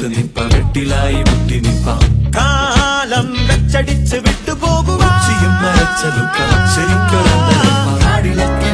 Nipah വെട്ടിലായി മുട്ടി Nipah കാലം വെച്ചടിച്ച് വിട്ടുപോകുവാ ഉച്ചിയും നരച്ചതുക്ക ശരിക്കൊരന്തരപ്പ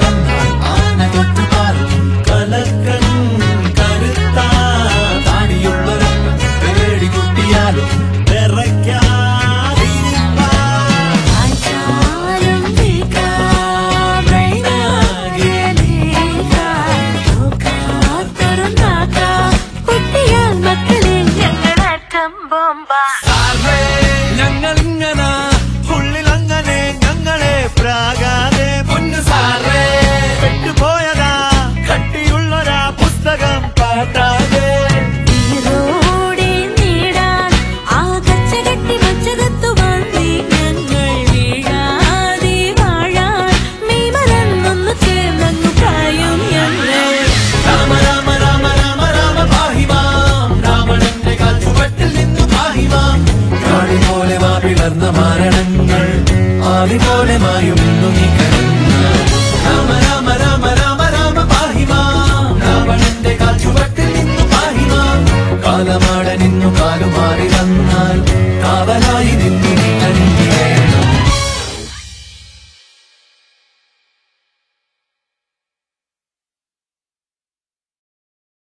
കലക്കൻ കരുത്താ താടിയുള്ളൊരപ്പൻ പേടി കുട്ടിയാലും വിറയ്ക്കാതിരിപ്പാ. ആചാരം നീക്കാം ബ്രെയിനാകെ നീക്കാം നോക്കാത്തൊരുന്നാക്കാം കുട്ടിയാൽ മക്കളെ ഞങ്ങളറ്റം ബോംബ ഞങ്ങളിങ്ങന ഉള്ളിലങ്ങനെ ഞങ്ങളെ പ്രാകാതെ പൊന്നു സാറേ പെട്ടുപോയതാ കട്ടിയുള്ളൊരാ പുസ്തകം പാട്ടാതെ ഈരോടെ നേടാൻ ആകച്ചകട്ടി വച്ചതെത്തുവാൻ നീ ഞങ്ങൾ വീഴാതെ വാഴാൻ നീ മറന്നൊന്നു ചേർന്നങ്ങു പ്രായം ഞങ്ങൾ രാമ രാമ രാമ രാമ രാമ പാഹിമാം രാവണന്റെ കാൽ ചുവട്ടിൽ നിന്നു പാഹിമാം കാടി പോലെ വാ പിളർന്ന മാരണങ്ങൾ ആദി പോലെ മായുമെന്നു നീ കരുന്ന രാമ രാമ രാമ